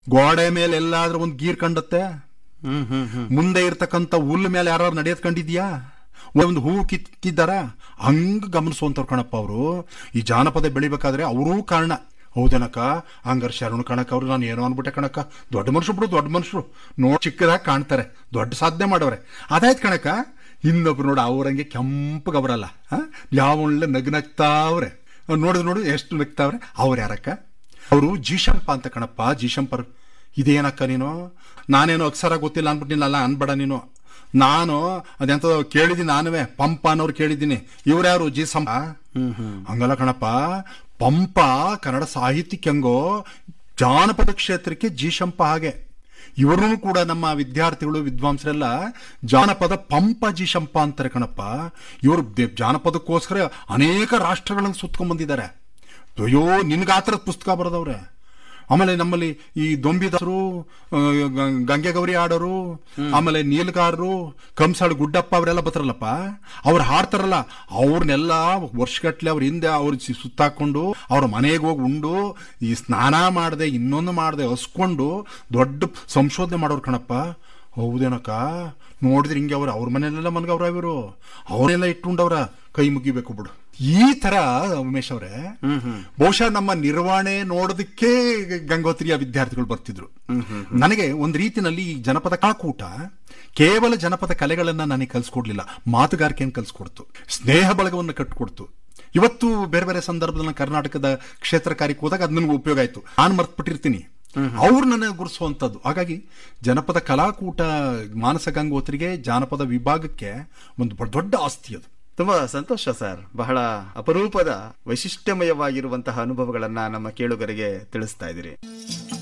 ಗೋಡೆ ಮೇಲೆ ಎಲ್ಲಾದ್ರೂ ಒಂದು ಗೀರ್ ಕಂಡತ್ತೆ ಹ್ಮ್ ಹ್ಮ್ ಹ್ಮ್ ಮುಂದೆ ಇರ್ತಕ್ಕಂಥ ಹುಲ್ಲು ಮೇಲೆ ಯಾರು ನಡೆಯೋದ್ ಕಂಡಿದ್ಯಾ ಒಂದು ಹೂ ಕಿತ್ತಿದ್ದಾರ ಹಂಗ ಗಮನಿಸುವಂತವ್ರು ಕಣಪ್ಪ ಅವರು ಈ ಜಾನಪದ ಬೆಳಿಬೇಕಾದ್ರೆ ಅವರೂ ಕಾರಣ ಹೌದೇನಕ್ಕ ಹಂಗಾರೆ ಶರಣು ಕಣಕ್ಕ ಅವ್ರು ನಾನು ಏನೋ ಅನ್ಬಿಟ್ಟೆ ಕಣಕ್ಕ ದೊಡ್ಡ ಮನುಷ್ರು ಬಿಡು ದೊಡ್ಡ ಮನುಷ್ರು ನೋಡ್ ಚಿಕ್ಕದಾಗಿ ಕಾಣ್ತಾರೆ ದೊಡ್ಡ ಸಾಧನೆ ಮಾಡವ್ರೆ ಅದಾಯ್ತು ಕಣಕ್ಕ ಇನ್ನೊಬ್ರು ನೋಡು ಅವ್ರಂಗೆ ಕೆಂಪಗೆ ಅವರಲ್ಲ ಯಾವ ಒಳ್ಳೆ ನಗ್ ನಗ್ತಾವ್ರೆ ನೋಡಿದ್ ನೋಡು ಎಷ್ಟು ನಗ್ತಾವ್ರೆ ಅವ್ರು ಯಾರಕ್ಕ ಅವರು ಜೀಶಂಪ ಅಂತ ಕಣಪ್ಪ ಜೀಶಂಪರ್ ಇದೇನಕ್ಕ ನೀನು ನಾನೇನು ಅಕ್ಷರ ಗೊತ್ತಿಲ್ಲ ಅನ್ಬಿಟ್ಟಿನಲ್ಲ ಅನ್ಬೇಡ ನೀನು ನಾನು ಅದೆಂತ ಕೇಳಿದ್ದೀನಿ ನಾನುವೆ ಪಂಪ ಅನ್ನೋರು ಕೇಳಿದ್ದೀನಿ ಇವ್ರ್ಯಾರು ಜಿ ಸಂಪ ಹಂಗಲ್ಲ ಕಣಪ್ಪ ಪಂಪ ಕನ್ನಡ ಸಾಹಿತ್ಯಕ್ಕೆ ಹೆಂಗೋ ಜಾನಪದ ಕ್ಷೇತ್ರಕ್ಕೆ ಜೀಶಂಪ ಹಾಗೆ ಇವರು ಕೂಡ ನಮ್ಮ ವಿದ್ಯಾರ್ಥಿಗಳು ವಿದ್ವಾಂಸರೆಲ್ಲ ಜಾನಪದ ಪಂಪ ಜೀಶಂಪ ಅಂತಾರೆ ಕಣಪ್ಪ ಇವರು ದೆ- ಜಾನಪದಕ್ಕೋಸ್ಕರ ಅನೇಕ ರಾಷ್ಟ್ರಗಳನ್ನು ಸುತ್ಕೊಂಡ್ ಬಂದಿದ್ದಾರೆ ಅಯ್ಯೋ ನಿನ್ಗೆ ಆ ಥರದ ಪುಸ್ತಕ ಬರೆದವ್ರೆ ಆಮೇಲೆ ನಮ್ಮಲ್ಲಿ ಈ ದೊಂಬಿದಾಸರು ಆ, ಗ- ಗಂಗೆ ಗೌರಿ ಆಡೋರು ಆಮೇಲೆ ನೀಲ್ಗಾರರು ಕಂಸಾಳು ಗುಡ್ಡಪ್ಪ ಅವರೆಲ್ಲ ಬರ್ತಾರಲ್ಲಪ್ಪ ಅವ್ರು ಹಾಡ್ತಾರಲ್ಲ ಅವ್ರನ್ನೆಲ್ಲ ವರ್ಷಗಟ್ಲೆ ಅವ್ರ ಹಿಂದೆ ಅವ್ರ ಸಿ- ಸುತ್ತಾಕೊಂಡು ಅವ್ರ ಮನೆಗೆ ಹೋಗಿ ಉಂಡು ಈ ಸ್ನಾನ ಮಾಡದೆ ಇನ್ನೊಂದು ಮಾಡದೆ ಹಸ್ಕೊಂಡು ದೊಡ್ಡ ಸಂಶೋಧನೆ ಮಾಡೋರು ಕಣಪ್ಪ ಹೌದೇನಕ್ಕ ನೋಡಿದ್ರೆ ಹಿಂಗೆ ಅವ್ರ ಅವ್ರ ಮನೆಯಲ್ಲೆಲ್ಲ ಮನ್ಗವ್ರ ಇವರು ಅವರೆಲ್ಲ ಇಟ್ಟುಂಡವ್ರ ಕೈ ಮುಗಿಬೇಕು ಬಿಡು ಈ ತರ ಉಮೇಶ್ ಅವರೇ ಬಹುಶಃ ನಮ್ಮ ನಿರ್ವಹಣೆ ನೋಡೋದಕ್ಕೆ ಗಂಗೋತ್ರಿಯ ವಿದ್ಯಾರ್ಥಿಗಳು ಬರ್ತಿದ್ರು ನನಗೆ ಒಂದು ರೀತಿನಲ್ಲಿ ಈ ಜನಪದ ಕಾಕೂಟ ಕೇವಲ ಜನಪದ ಕಲೆಗಳನ್ನ ನನಗೆ ಕಲ್ಸ್ಕೊಡ್ಲಿಲ್ಲ ಮಾತುಗಾರಿಕೆಯನ್ನು ಕಲ್ಸ್ಕೊಡ್ತು ಸ್ನೇಹ ಬಳಗವನ್ನು ಕಟ್ಟಿಕೊಡ್ತು ಇವತ್ತು ಬೇರೆ ಬೇರೆ ಸಂದರ್ಭದಲ್ಲಿ ನಾನು ಕರ್ನಾಟಕದ ಕ್ಷೇತ್ರ ಕಾರ್ಯಕ್ಕೆ ಹೋದಾಗ ಅದು ನನಗೆ ಉಪಯೋಗ ಆಯ್ತು ನಾನು ಮರ್ತ್ಬಿಟ್ಟಿರ್ತೀನಿ ಅವ್ರು ನನಗೆ ಗುರುಸುವಂಥದ್ದು ಹಾಗಾಗಿ ಜನಪದ ಕಲಾಕೂಟ ಮಾನಸ ಗಂಗೋತ್ರಿಗೆ ಜಾನಪದ ವಿಭಾಗಕ್ಕೆ ಒಂದು ಬ- ದೊಡ್ಡ ಆಸ್ತಿ ಅದು ತುಂಬಾ ಸಂತೋಷ ಸರ್ ಬಹಳ ಅಪರೂಪದ ವೈಶಿಷ್ಟ್ಯಮಯವಾಗಿರುವಂತಹ ಅನುಭವಗಳನ್ನ ನಮ್ಮ ಕೇಳುಗರಿಗೆ ತಿಳಿಸ್ತಾ ಇದ್ದೀರಿ